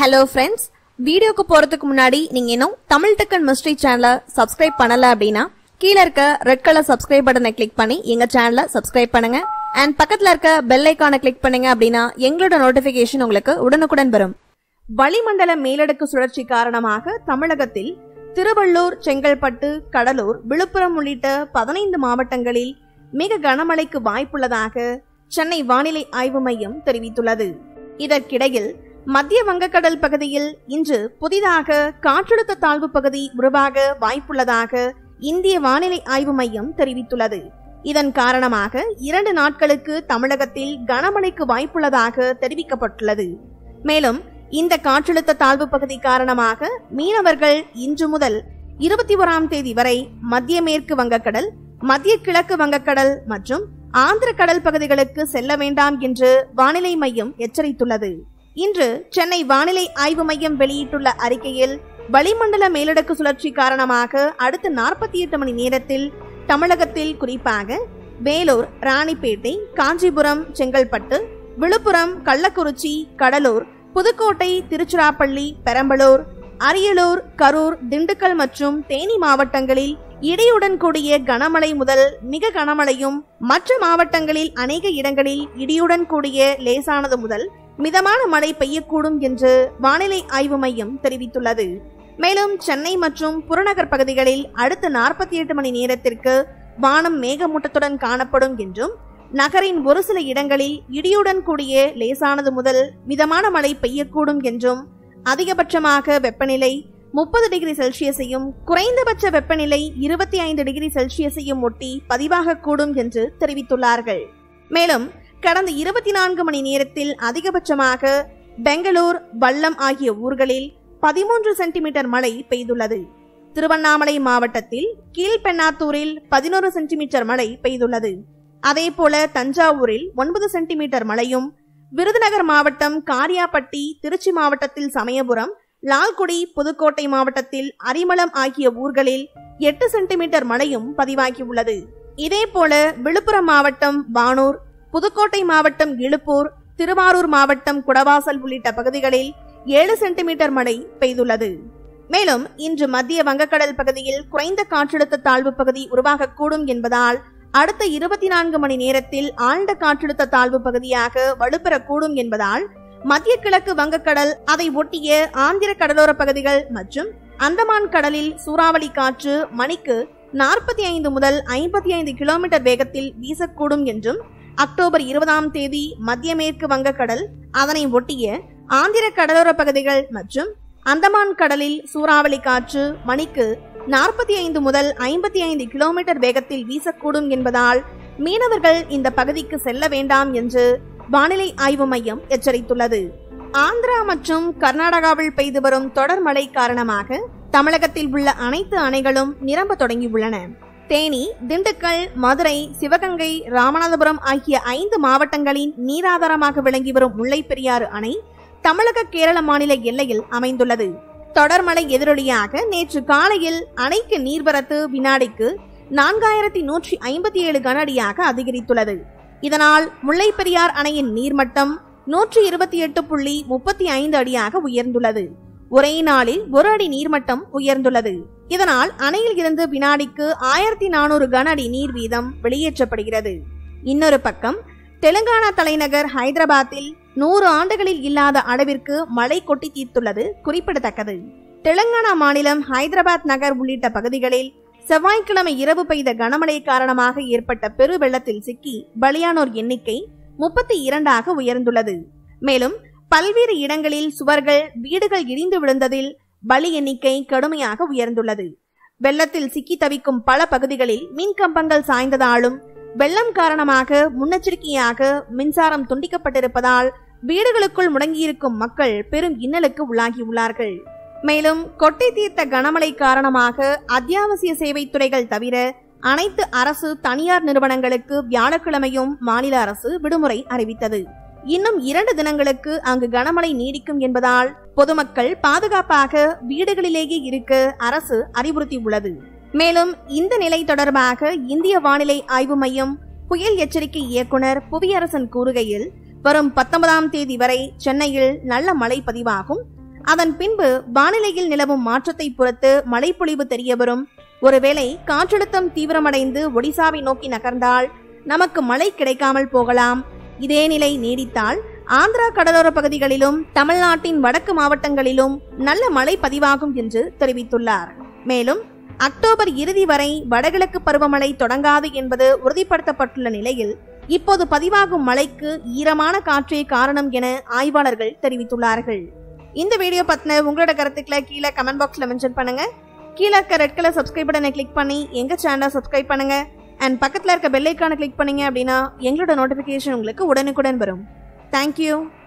hello friends வீடியோக்கு போறதுக்கு முன்னாடி நீங்க இன்னும் தமிழ் டெக்கன் மிஸ்ட்ரி சேனலை சப்ஸ்கிரைப் பண்ணல அப்படின்னா கீழ இருக்க ரெட் கலர் சப்ஸ்கிரைப் பட்டனை கிளிக் பண்ணி எங்க சேனலை சப்ஸ்கிரைப் பண்ணுங்க அண்ட் பக்கத்துல இருக்க பெல் ஐக்கானை கிளிக் பண்ணுங்க அப்படின்னா எங்களோட நோட்டிபிகேஷன் உங்களுக்கு உடனுக்குடன் வரும் வளிமண்டல மேலடுக்கு சுழற்சி காரணமாக தமிழகத்தில் திருவள்ளூர் செங்கல்பட்டு கடலூர் விழுப்புரம் உள்ளிட்ட பதினைந்து மாவட்டங்களில் மிக கனமழைக்கு வாய்ப்புள்ளதாக சென்னை வானிலை ஆய்வு மையம் தெரிவித்துள்ளது இதற்கிடையில் மத்திய வங்கக்கடல் பகுதியில் இன்று புதிதாக காற்றழுத்த தாழ்வு பகுதி உருவாக வாய்ப்புள்ளதாக இந்திய வானிலை ஆய்வு மையம் தெரிவித்துள்ளது இதன் காரணமாக இரண்டு நாட்களுக்கு தமிழகத்தில் கனமழைக்கு வாய்ப்புள்ளதாக தெரிவிக்கப்பட்டுள்ளது மேலும் இந்த காற்றழுத்த தாழ்வு பகுதி காரணமாக மீனவர்கள் இன்று முதல் இருபத்தி ஓராம் தேதி வரை மத்திய மேற்கு வங்கக்கடல் மத்திய கிழக்கு வங்கக்கடல் மற்றும் ஆந்திர கடல் பகுதிகளுக்கு செல்ல வேண்டாம் என்று வானிலை மையம் எச்சரித்துள்ளது இன்று சென்னை வானிலை ஆய்வு மையம் வெளியிட்டுள்ள அறிக்கையில் வளிமண்டல மேலடுக்கு சுழற்சி காரணமாக அடுத்த நாற்பத்தி எட்டு மணி நேரத்தில் தமிழகத்தில் குறிப்பாக வேலூர் ராணிப்பேட்டை காஞ்சிபுரம் செங்கல்பட்டு விழுப்புரம் கள்ளக்குறிச்சி கடலூர் புதுக்கோட்டை திருச்சிராப்பள்ளி பெரம்பலூர் அரியலூர் கரூர் திண்டுக்கல் மற்றும் தேனி மாவட்டங்களில் இடியுடன் கூடிய கனமழை முதல் மிக கனமழையும் மற்ற மாவட்டங்களில் அநேக இடங்களில் இடியுடன் கூடிய லேசானது முதல் மிதமான மழை பெய்யக்கூடும் என்று வானிலை ஆய்வு மையம் தெரிவித்துள்ளது மேலும் சென்னை மற்றும் புறநகர் பகுதிகளில் அடுத்த நாற்பத்தி எட்டு மணி நேரத்திற்கு வானம் மேகமூட்டத்துடன் காணப்படும் என்றும் நகரின் ஒரு சில இடங்களில் இடியுடன் கூடிய லேசானது முதல் மிதமான மழை பெய்யக்கூடும் என்றும் அதிகபட்சமாக வெப்பநிலை முப்பது டிகிரி செல்சியஸையும் குறைந்தபட்ச வெப்பநிலை இருபத்தி ஐந்து டிகிரி செல்சியஸையும் ஒட்டி பதிவாகக்கூடும் என்று தெரிவித்துள்ளார்கள் மேலும் கடந்த இருபத்தி நான்கு மணி நேரத்தில் அதிகபட்சமாக பெங்களூர் வல்லம் ஆகிய ஊர்களில் பதிமூன்று சென்டிமீட்டர் மழை பெய்துள்ளது திருவண்ணாமலை மாவட்டத்தில் கீழ்பெண்ணாத்தூரில் பதினோரு சென்டிமீட்டர் மழை பெய்துள்ளது அதேபோல தஞ்சாவூரில் ஒன்பது சென்டிமீட்டர் மழையும் விருதுநகர் மாவட்டம் காரியாபட்டி திருச்சி மாவட்டத்தில் சமயபுரம் லால்குடி புதுக்கோட்டை மாவட்டத்தில் அரிமளம் ஆகிய ஊர்களில் எட்டு சென்டிமீட்டர் மழையும் பதிவாகியுள்ளது இதேபோல விழுப்புரம் மாவட்டம் வானூர் புதுக்கோட்டை மாவட்டம் இழுப்பூர் திருவாரூர் மாவட்டம் குடவாசல் உள்ளிட்ட பகுதிகளில் ஏழு சென்டிமீட்டர் மழை பெய்துள்ளது மேலும் இன்று மத்திய வங்கக்கடல் பகுதியில் குறைந்த காற்றழுத்த தாழ்வு பகுதி உருவாகக்கூடும் என்பதால் அடுத்த இருபத்தி நான்கு மணி நேரத்தில் ஆழ்ந்த காற்றழுத்த தாழ்வு பகுதியாக வலுப்பெறக்கூடும் என்பதால் மத்திய கிழக்கு வங்கக்கடல் அதை ஒட்டிய ஆந்திர கடலோர பகுதிகள் மற்றும் அந்தமான் கடலில் சூறாவளி காற்று மணிக்கு நாற்பத்தி ஐந்து முதல் ஐம்பத்தி ஐந்து கிலோமீட்டர் வேகத்தில் வீசக்கூடும் என்றும் அக்டோபர் இருபதாம் தேதி மத்திய மேற்கு வங்கக்கடல் அதனை ஒட்டிய ஆந்திர கடலோர பகுதிகள் மற்றும் அந்தமான் கடலில் சூறாவளி காற்று மணிக்கு நாற்பத்தி ஐந்து முதல் ஐம்பத்தி ஐந்து கிலோமீட்டர் வேகத்தில் வீசக்கூடும் என்பதால் மீனவர்கள் இந்த பகுதிக்கு செல்ல வேண்டாம் என்று வானிலை ஆய்வு மையம் எச்சரித்துள்ளது ஆந்திரா மற்றும் கர்நாடகாவில் பெய்து வரும் தொடர் மழை காரணமாக தமிழகத்தில் உள்ள அனைத்து அணைகளும் நிரம்ப தொடங்கியுள்ளன தேனி திண்டுக்கல் மதுரை சிவகங்கை ராமநாதபுரம் ஆகிய ஐந்து மாவட்டங்களின் நீராதாரமாக விளங்கி வரும் முல்லைப் பெரியாறு அணை தமிழக கேரள மாநில எல்லையில் அமைந்துள்ளது தொடர்மழை எதிரொலியாக நேற்று காலையில் அணைக்கு நீர்வரத்து வினாடிக்கு நான்காயிரத்தி நூற்றி ஐம்பத்தி ஏழு கன அடியாக அதிகரித்துள்ளது இதனால் முல்லைப் பெரியார் அணையின் நீர்மட்டம் நூற்றி இருபத்தி எட்டு புள்ளி முப்பத்தி ஐந்து அடியாக உயர்ந்துள்ளது ஒரே நாளில் ஒரு அடி நீர்மட்டம் உயர்ந்துள்ளது இதனால் அணையில் இருந்து வினாடிக்கு ஆயிரத்தி நானூறு கன அடி நீர் வீதம் வெளியேற்றப்படுகிறது இன்னொரு பக்கம் தெலுங்கானா தலைநகர் ஹைதராபாத்தில் நூறு ஆண்டுகளில் இல்லாத அளவிற்கு மழை கொட்டி தீர்த்துள்ளது குறிப்பிடத்தக்கது தெலுங்கானா மாநிலம் ஹைதராபாத் நகர் உள்ளிட்ட பகுதிகளில் செவ்வாய்க்கிழமை இரவு பெய்த கனமழை காரணமாக ஏற்பட்ட பெரு வெள்ளத்தில் சிக்கி பலியானோர் எண்ணிக்கை முப்பத்தி இரண்டாக உயர்ந்துள்ளது மேலும் பல்வேறு இடங்களில் சுவர்கள் வீடுகள் இடிந்து விழுந்ததில் பலி எண்ணிக்கை கடுமையாக உயர்ந்துள்ளது வெள்ளத்தில் சிக்கி தவிக்கும் பல பகுதிகளில் மின் கம்பங்கள் சாய்ந்ததாலும் வெள்ளம் காரணமாக முன்னெச்சரிக்கையாக மின்சாரம் துண்டிக்கப்பட்டிருப்பதால் வீடுகளுக்குள் முடங்கியிருக்கும் மக்கள் பெரும் இன்னலுக்கு உள்ளாகியுள்ளார்கள் மேலும் கொட்டை தீர்த்த கனமழை காரணமாக அத்தியாவசிய சேவை துறைகள் தவிர அனைத்து அரசு தனியார் நிறுவனங்களுக்கு வியாழக்கிழமையும் மாநில அரசு விடுமுறை அறிவித்தது இன்னும் இரண்டு தினங்களுக்கு அங்கு கனமழை நீடிக்கும் என்பதால் பொதுமக்கள் பாதுகாப்பாக வீடுகளிலேயே இருக்க அரசு அறிவுறுத்தியுள்ளது மேலும் இந்த நிலை தொடர்பாக இந்திய வானிலை ஆய்வு மையம் புயல் எச்சரிக்கை இயக்குனர் புவியரசன் கூறுகையில் வரும் பத்தொன்பதாம் தேதி வரை சென்னையில் நல்ல மழை பதிவாகும் அதன் பின்பு வானிலையில் நிலவும் மாற்றத்தை பொறுத்து மழைப்பொழிவு தெரிய வரும் ஒருவேளை காற்றழுத்தம் தீவிரமடைந்து ஒடிசாவை நோக்கி நகர்ந்தால் நமக்கு மழை கிடைக்காமல் போகலாம் இதே நிலை நீடித்தால் ஆந்திரா கடலோர பகுதிகளிலும் தமிழ்நாட்டின் வடக்கு மாவட்டங்களிலும் நல்ல மழை பதிவாகும் என்று தெரிவித்துள்ளார் மேலும் அக்டோபர் இறுதி வரை வடகிழக்கு பருவமழை தொடங்காது என்பது உறுதிப்படுத்தப்பட்டுள்ள நிலையில் இப்போது பதிவாகும் மழைக்கு ஈரமான காற்றே காரணம் என ஆய்வாளர்கள் தெரிவித்துள்ளார்கள் இந்த வீடியோ பத்தின உங்களோட கருத்துக்களை கீழே கமெண்ட் பாக்ஸ்ல மென்ஷன் பண்ணுங்க கீழே இருக்க ரெட் கலர் சப்ஸ்கிரைப் பட்டனை கிளிக் பண்ணி எங்க சேனலை சப்ஸ்கிரைப் பண்ணுங்க அண்ட் பக்கத்துல இருக்க பெல் ஐக்கானை கிளிக் பண்ணீங்க அப்படின்னா எங்களோட நோட்டிபிகேஷன் உங்களுக்கு உடனுக்குடன் வரும் தேங்க்யூ